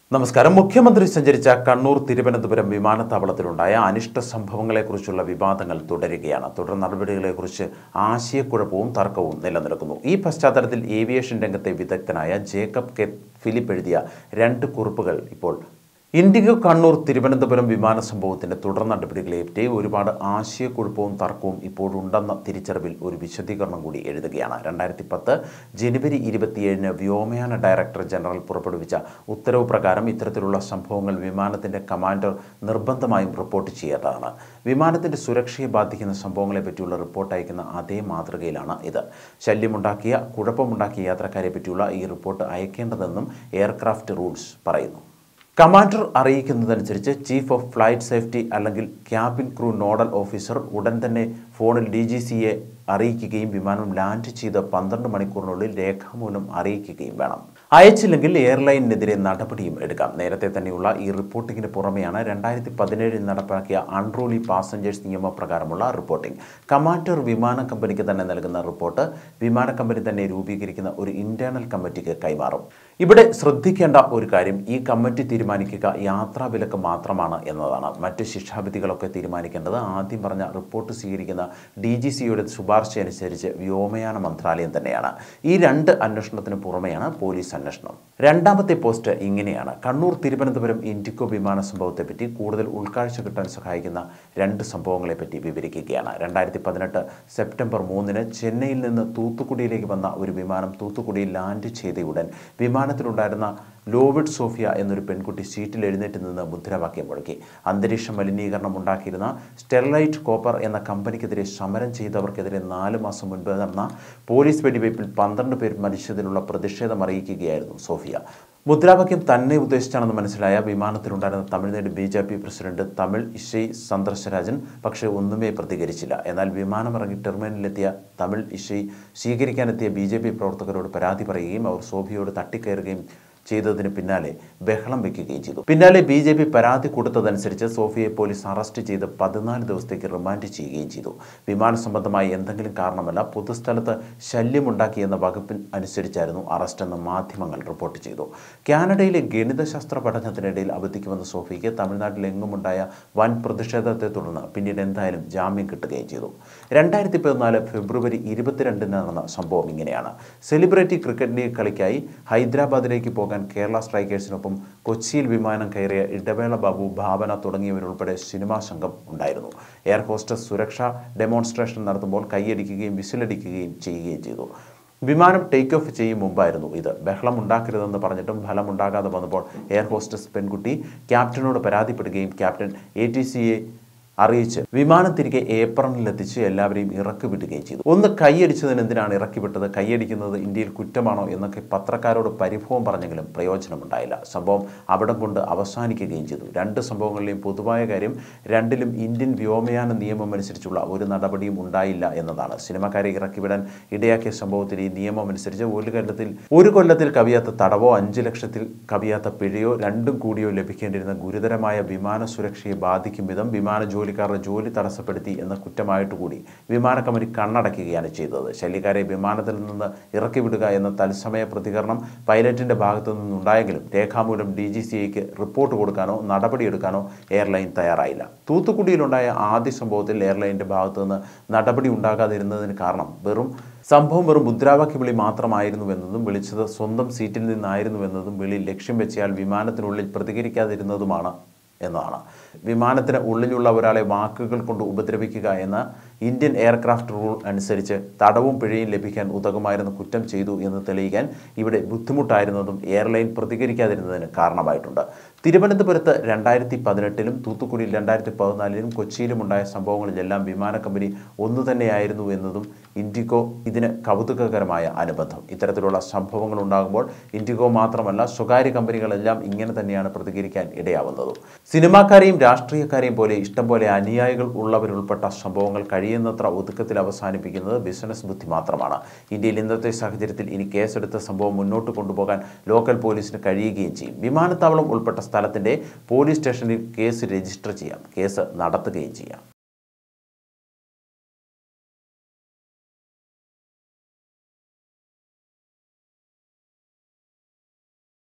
നമസ്കാരം മുഖ്യമന്ത്രി സഞ്ചരിച്ച കണ്ണൂർ തിരുവനന്തപുരം വിമാനത്താവളത്തിലുണ്ടായ അനിഷ്ട സംഭവങ്ങളെക്കുറിച്ചുള്ള വിവാദങ്ങൾ തുടരുകയാണ് തുടർ നടപടികളെക്കുറിച്ച് ആശയക്കുഴപ്പവും തർക്കവും നിലനിൽക്കുന്നു ഈ പശ്ചാത്തലത്തിൽ ഏവിയേഷൻ രംഗത്തെ വിദഗ്ധനായ ജേക്കബ് കെ ഫിലിപ്പ് എഴുതിയ രണ്ട് കുറിപ്പുകൾ ഇപ്പോൾ ഇൻഡിഗോ കണ്ണൂർ തിരുവനന്തപുരം വിമാന സംഭവത്തിന്റെ തുടർ നടപടികളേറ്റ് ഒരുപാട് ആശയക്കുഴപ്പവും തർക്കവും ഇപ്പോഴുണ്ടെന്ന തിരിച്ചറിവിൽ ഒരു വിശദീകരണം കൂടി എഴുതുകയാണ് രണ്ടായിരത്തി പത്ത് ജനുവരി ഇരുപത്തിയേഴിന് വ്യോമയാന ഡയറക്ടർ ജനറൽ പുറപ്പെടുവിച്ച ഉത്തരവ് പ്രകാരം ഇത്തരത്തിലുള്ള സംഭവങ്ങൾ വിമാനത്തിന്റെ കമാൻഡർ നിർബന്ധമായും റിപ്പോർട്ട് ചെയ്യേണ്ടതാണ് വിമാനത്തിന്റെ സുരക്ഷയെ ബാധിക്കുന്ന സംഭവങ്ങളെ പറ്റിയുള്ള റിപ്പോർട്ട് അയക്കുന്ന അതേ മാതൃകയിലാണ് ഇത് ശല്യമുണ്ടാക്കിയ കുഴപ്പമുണ്ടാക്കിയ യാത്രക്കാരെ പറ്റിയുള്ള ഈ റിപ്പോർട്ട് അയക്കേണ്ടതെന്നും എയർക്രാഫ്റ്റ് റൂൾസ് പറയുന്നു കമാൻഡർ അറിയിക്കുന്നതനുസരിച്ച് ചീഫ് ഓഫ് ഫ്ലൈറ്റ് സേഫ്റ്റി അല്ലെങ്കിൽ ക്യാബിൻ ക്രൂ നോഡൽ ഓഫീസർ ഉടൻ തന്നെ ഫോണിൽ ഡി ജി സിയെ അറിയിക്കുകയും വിമാനം ലാൻഡ് ചെയ്ത് പന്ത്രണ്ട് മണിക്കൂറിനുള്ളിൽ രേഖാമൂലം അറിയിക്കുകയും വേണം അയച്ചില്ലെങ്കിൽ എയർലൈനിനെതിരെ നടപടിയും എടുക്കാം നേരത്തെ തന്നെയുള്ള ഈ റിപ്പോർട്ടിങ്ങിന് പുറമെയാണ് രണ്ടായിരത്തി പതിനേഴിൽ നടപ്പാക്കിയ അൺറൂളി പാസഞ്ചേഴ്സ് നിയമപ്രകാരമുള്ള റിപ്പോർട്ടിംഗ് കമാൻഡർ വിമാന കമ്പനിക്ക് തന്നെ നൽകുന്ന റിപ്പോർട്ട് വിമാന കമ്പനി തന്നെ രൂപീകരിക്കുന്ന ഒരു ഇന്റേണൽ കമ്മിറ്റിക്ക് കൈമാറും ഇവിടെ ശ്രദ്ധിക്കേണ്ട ഒരു കാര്യം ഈ കമ്മിറ്റി തീരുമാനിക്കുക യാത്രാ വിലക്ക് മാത്രമാണ് എന്നതാണ് മറ്റ് ശിക്ഷാവിധികളൊക്കെ തീരുമാനിക്കേണ്ടത് ആദ്യം പറഞ്ഞ റിപ്പോർട്ട് സ്വീകരിക്കുന്ന ഡി ജി സിയുടെ ശുപാർശ അനുസരിച്ച് വ്യോമയാന മന്ത്രാലയം തന്നെയാണ് ഈ രണ്ട് അന്വേഷണത്തിന് പുറമെയാണ് പോലീസ് അന്വേഷണം രണ്ടാമത്തെ പോസ്റ്റ് ഇങ്ങനെയാണ് കണ്ണൂർ തിരുവനന്തപുരം ഇൻഡിഗോ വിമാന സംഭവത്തെപ്പറ്റി കൂടുതൽ ഉൾക്കാഴ്ച കിട്ടാൻ സഹായിക്കുന്ന രണ്ട് സംഭവങ്ങളെപ്പറ്റി വിവരിക്കുകയാണ് രണ്ടായിരത്തി പതിനെട്ട് സെപ്റ്റംബർ മൂന്നിന് ചെന്നൈയിൽ നിന്ന് തൂത്തുക്കുടിയിലേക്ക് വന്ന ഒരു വിമാനം തൂത്തുക്കുടിയിൽ ലാൻഡ് ചെയ്തയുടൻ വിമാനത്തിലുണ്ടായിരുന്ന ലോവിഡ് സോഫിയ എന്നൊരു പെൺകുട്ടി സീറ്റിൽ എഴുന്നേറ്റ് നിന്ന് മുദ്രാവാക്യം മുഴക്കി അന്തരീക്ഷ മലിനീകരണം ഉണ്ടാക്കിയിരുന്ന സ്റ്റെർലൈറ്റ് കോപ്പർ എന്ന കമ്പനിക്കെതിരെ സമരം ചെയ്തവർക്കെതിരെ നാല് മാസം മുൻപ് നടന്ന പോലീസ് വെടിവയ്പിൽ പന്ത്രണ്ട് പേർ മരിച്ചതിനുള്ള പ്രതിഷേധം അറിയിക്കുകയായിരുന്നു സോഫിയ മുദ്രാവാക്യം തന്നെ ഉദ്ദേശിച്ചാണെന്ന് മനസ്സിലായ വിമാനത്തിലുണ്ടായിരുന്ന Tamil Nadu B J P president Tamilisai Soundararajan പക്ഷേ ഒന്നുമേ പ്രതികരിച്ചില്ല എന്നാൽ വിമാനമിറങ്ങി ടെർമിനലിലെത്തിയ തമിഴ് ഇഷയ് സ്വീകരിക്കാനെത്തിയ ബി ജെ പി പ്രവർത്തകരോട് പരാതി പറയുകയും അവർ സോഫിയോട് തട്ടിക്കയറുകയും ചെയ്തതിന് പിന്നാലെ ബഹളം വെക്കുകയും ചെയ്തു പിന്നാലെ ബി ജെ പി പരാതി കൊടുത്തതനുസരിച്ച് സോഫിയെ പോലീസ് അറസ്റ്റ് ചെയ്ത് പതിനാല് ദിവസത്തേക്ക് റിമാൻഡ് ചെയ്യുകയും ചെയ്തു വിമാന സംബന്ധമായി എന്തെങ്കിലും കാരണമല്ല പൊതുസ്ഥലത്ത് ശല്യമുണ്ടാക്കിയെന്ന വകുപ്പിൻ അനുസരിച്ചായിരുന്നു അറസ്റ്റെന്ന് മാധ്യമങ്ങൾ റിപ്പോർട്ട് ചെയ്തു കാനഡയിലെ ഗണിതശാസ്ത്ര പഠനത്തിനിടയിൽ അവധിക്ക് വന്ന സോഫിക്ക് തമിഴ്നാട്ടിലെങ്ങുമുണ്ടായ വൻ പ്രതിഷേധത്തെ തുടർന്ന് പിന്നീട് എന്തായാലും ജാമ്യം കിട്ടുകയും ചെയ്തു രണ്ടായിരത്തി പതിനാല് ഫെബ്രുവരി ഇരുപത്തിരണ്ടിന് നടന്ന സംഭവം ഇങ്ങനെയാണ് സെലിബ്രിറ്റി ക്രിക്കറ്റ് ലീഗ് കളിക്കായി ഹൈദരാബാദിലേക്ക് പോകാൻ കേരള സ്ട്രൈക്കേഴ്സിനൊപ്പം കൊച്ചിയിൽ വിമാനം കയറിയ ഇടവേള ബാബു ഭാവന തുടങ്ങിയവരുൾപ്പെടെ സിനിമാ സംഘം ഉണ്ടായിരുന്നു എയർ ഹോസ്റ്റസ് സുരക്ഷാ ഡെമോൺസ്ട്രേഷൻ നടത്തുമ്പോൾ കൈയടിക്കുകയും വിസിലടിക്കുകയും ചെയ്യുകയും ചെയ്തു വിമാനം ടേക്ക് ഓഫ് ചെയ്യും മുമ്പായിരുന്നു ഇത് ബഹളം ഉണ്ടാക്കരുതെന്ന് പറഞ്ഞിട്ടും ഫലമുണ്ടാകാതെ വന്നപ്പോൾ എയർ ഹോസ്റ്റസ് പെൺകുട്ടി ക്യാപ്റ്റനോട് പരാതിപ്പെടുകയും ക്യാപ്റ്റൻ എ ടി സിയെ അറിയിച്ച് വിമാനം തിരികെ ഏപ്രണിലെത്തിച്ച് എല്ലാവരെയും ഇറക്കി വിടുകയും ചെയ്തു ഒന്ന് കൈയടിച്ചതിന് എന്തിനാണ് ഇറക്കി വിട്ടത് കൈയടിക്കുന്നത് ഇന്ത്യയിൽ കുറ്റമാണോ എന്നൊക്കെ പത്രക്കാരോട് പരിഭവം പറഞ്ഞെങ്കിലും പ്രയോജനമുണ്ടായില്ല സംഭവം അവിടം കൊണ്ട് അവസാനിക്കുകയും ചെയ്തു രണ്ട് സംഭവങ്ങളിലെയും പൊതുവായ കാര്യം രണ്ടിലും ഇന്ത്യൻ വ്യോമയാന നിയമം അനുസരിച്ചുള്ള ഒരു നടപടിയും ഉണ്ടായില്ല എന്നതാണ് സിനിമക്കാരെ ഇറക്കിവിടാൻ ഇടയാക്കിയ സംഭവത്തിൽ ഈ നിയമം അനുസരിച്ച് ഒരു കൊല്ലത്തിൽ ഒരു കൊല്ലത്തിൽ കവിയാത്ത തടവോ അഞ്ച് ലക്ഷത്തിൽ കവിയാത്ത പിഴയോ രണ്ടും കൂടിയോ ലഭിക്കേണ്ടിരുന്ന ഗുരുതരമായ വിമാന സുരക്ഷയെ ബാധിക്കും വിധം വിമാന ജോലിക്കാരുടെ ജോലി തടസ്സപ്പെടുത്തി എന്ന കുറ്റമായിട്ട് കൂടി വിമാന കമ്പനി കണ്ണടയ്ക്കുകയാണ് ചെയ്തത് ശല്യക്കാരെ വിമാനത്തിൽ നിന്ന് ഇറക്കി വിടുക എന്ന തത്സമയ പ്രതികരണം പൈലറ്റിന്റെ ഭാഗത്തു നിന്നുണ്ടായെങ്കിലും രേഖാമൂലം ഡി ജി സി ഐക്ക് റിപ്പോർട്ട് കൊടുക്കാനോ നടപടിയെടുക്കാനോ എയർലൈൻ തയ്യാറായില്ല തൂത്തുക്കുടിയിലുണ്ടായ ആദ്യ സംഭവത്തിൽ എയർലൈനിന്റെ ഭാഗത്തു നിന്ന് നടപടി ഉണ്ടാകാതിരുന്നതിന് കാരണം വെറും സംഭവം വെറും മുദ്രാവാക്യ വിളി മാത്രമായിരുന്നുവെന്നതും വിളിച്ചത് സ്വന്തം സീറ്റിൽ നിന്നായിരുന്നുവെന്നതും വിളി ലക്ഷ്യം വെച്ചയാൾ വിമാനത്തിനുള്ളിൽ പ്രതികരിക്കാതിരുന്നതുമാണ് എന്നതാണ് വിമാനത്തിന് ഉള്ളിലുള്ള ഒരാളെ വാക്കുകൾ കൊണ്ട് ഉപദ്രവിക്കുക എന്ന ഇന്ത്യൻ എയർക്രാഫ്റ്റ് റൂൾ അനുസരിച്ച് തടവും പിഴയും ലഭിക്കാൻ ഉതകുമായിരുന്ന കുറ്റം ചെയ്തു എന്ന് തെളിയിക്കാൻ ഇവിടെ ബുദ്ധിമുട്ടായിരുന്നതും എയർലൈൻ പ്രതികരിക്കാതിരുന്നതിന് കാരണമായിട്ടുണ്ട് തിരുവനന്തപുരത്ത് രണ്ടായിരത്തി പതിനെട്ടിലും തൂത്തുക്കുടിയിൽ രണ്ടായിരത്തി പതിനാലിലും കൊച്ചിയിലും ഉണ്ടായ സംഭവങ്ങളിലെല്ലാം വിമാന കമ്പനി ഒന്നു തന്നെയായിരുന്നു എന്നതും ഇൻഡിഗോ ഇതിന് കൗതുകകരമായ അനുബന്ധം ഇത്തരത്തിലുള്ള സംഭവങ്ങൾ ഉണ്ടാകുമ്പോൾ ഇൻഡിഗോ മാത്രമല്ല സ്വകാര്യ കമ്പനികളെല്ലാം ഇങ്ങനെ തന്നെയാണ് പ്രതികരിക്കാൻ ഇടയാവുന്നതും സിനിമാക്കാരെയും രാഷ്ട്രീയക്കാരെയും പോലെ ഇഷ്ടം പോലെ അനുയായികൾ ഉള്ളവരുൾപ്പെട്ട സംഭവങ്ങൾ കഴിയുന്നത്ര ഒതുക്കത്തിൽ അവസാനിപ്പിക്കുന്നത് ബിസിനസ് ബുദ്ധി മാത്രമാണ് ഇന്ത്യയിൽ ഇന്നത്തെ സാഹചര്യത്തിൽ ഇനി കേസെടുത്ത സംഭവം മുന്നോട്ട് കൊണ്ടുപോകാൻ ലോക്കൽ പോലീസിന് കഴിയുകയും ചെയ്യും വിമാനത്താവളം ഉൾപ്പെട്ട സ്ഥലത്തിന്റെ പോലീസ് സ്റ്റേഷനിൽ കേസ് രജിസ്റ്റർ ചെയ്യാം കേസ് നടത്തുകയും ചെയ്യാം